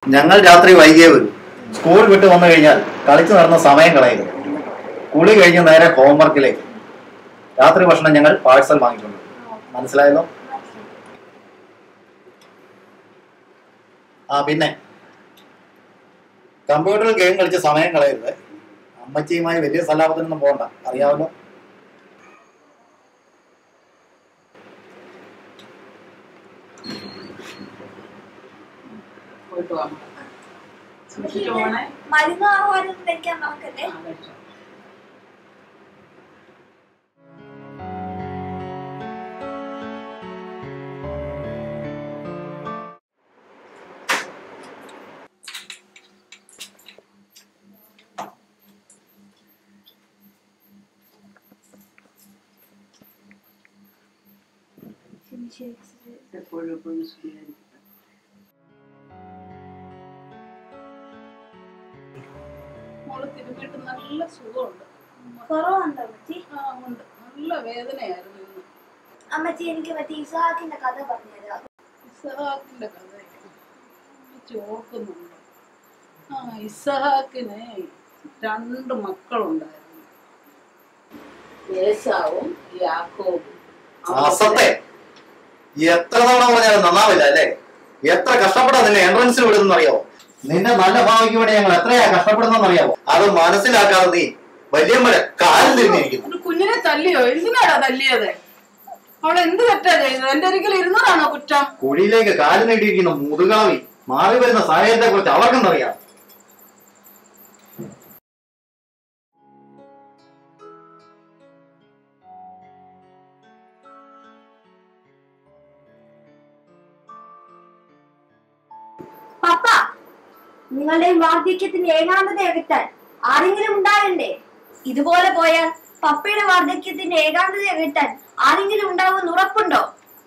ഞങ്ങൾ രാത്രി വൈകിയേ വരും സ്കൂൾ വിട്ട് വന്നു കഴിഞ്ഞാൽ കളിച്ചു നടന്ന സമയം കളയരുത് കുളി കഴിഞ്ഞ് നേരെ ഹോംവർക്കിലേക്ക് രാത്രി ഭക്ഷണം ഞങ്ങൾ പാഴ്സൽ വാങ്ങിക്കൊണ്ട് മനസ്സിലായല്ലോ ആ പിന്നെ കമ്പ്യൂട്ടറിൽ ഗെയിം കളിച്ച് സമയം കളയരുത് അമ്മച്ചിയുമായി വലിയ സലാപത്തിനൊന്നും പോകണ്ട അറിയാമല്ലോ പോയിട്ട് വാ സൂക്ഷിച്ചു പോണേ മരുന്ന് ആഹാരം കഴിക്കാൻ മറക്കല്ലേ ആ, കഴിച്ചോ. എപ്പോഴും എപ്പോഴും സ്തുതിയായിരിക്കട്ടെ. മോള് തിരുമ്മിട്ട് നല്ല സുഖമുണ്ട് കുറവുണ്ടോ അമ്മച്ചി ആ ഉണ്ട് നല്ല വേദനയായിരുന്നു ഇന്ന് അമ്മച്ചി എനിക്ക് മറ്റേ ഇസാഖിന്റെ കഥ പറഞ്ഞുതരാം ഇസഹാക്കിന്റെ കഥ അമ്മച്ചി ഓർക്കുന്നുണ്ട് ആ ഇസഹാക്കിന് രണ്ട് മക്കളുണ്ടായിരുന്നു ഏസാവും യാക്കോബും അസത്തെ എത്ര തവണ പറഞ്ഞാലും നന്നാവില്ല അല്ലേ എത്ര കഷ്ടപ്പെട്ടാ നിന്നെ എൻട്രൻസിന് വിടുന്ന അറിയാവോ നിന്റെ നല്ല ഭാവിക്ക് വേണ്ടി ഞങ്ങൾ എത്രയാ കഷ്ടപ്പെടുന്നെന്ന് അറിയാവോ അത് മനസ്സിലാക്കാതെ നീ വലിയമ്മടെ കാലിൽ തിരിഞ്ഞിരിക്കുന്നു ഒരു കുഞ്ഞിനെ തല്ലിയോ എന്തിനാടാ തല്ലിയത് അവൾ എന്ത് തെറ്റാ ചെയ്തത് എന്റെ ഒരിക്കൽ ഇരുന്നതാണോ കുറ്റം കുഴിയിലേക്ക് കാല് നീട്ടിയിരിക്കുന്ന മുതുകാവി മാറി വരുന്ന സാഹചര്യത്തെ കുറിച്ച് അവർക്കെന്നറിയാം പപ്പ നിങ്ങളുടെ വാർദ്ധക്യത്തിന് ഏകാന്തത അകറ്റാൻ ആരെങ്കിലും ഉണ്ടാകണ്ടേ ഇതുപോലെ പോയാൽ പപ്പയുടെ വാർദ്ധക്യത്തിന്റെ ഏകാന്തത അകറ്റാൻ ആരെങ്കിലും ഉണ്ടാവുമെന്ന് ഉറപ്പുണ്ടോ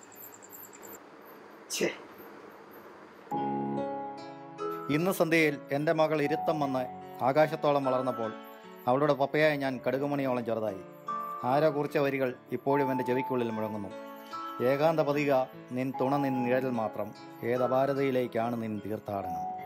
ഇന്ന് സന്ധ്യയിൽ എൻ്റെ മകൾ ഇരുത്തം വന്ന് ആകാശത്തോളം വളർന്നപ്പോൾ അവളുടെ പപ്പയായ ഞാൻ കടുകുമണിയോളം ചെറുതായി ആരോ കുറിച്ച വരികൾ ഇപ്പോഴും എൻ്റെ ചെവിക്കുള്ളിൽ മുഴങ്ങുന്നു ഏകാന്ത പതിക നിൻ തുണ നിൻ നിഴൽ മാത്രം ഏതപാരതയിലേക്കാണ് നിൻ തീർത്ഥാടനം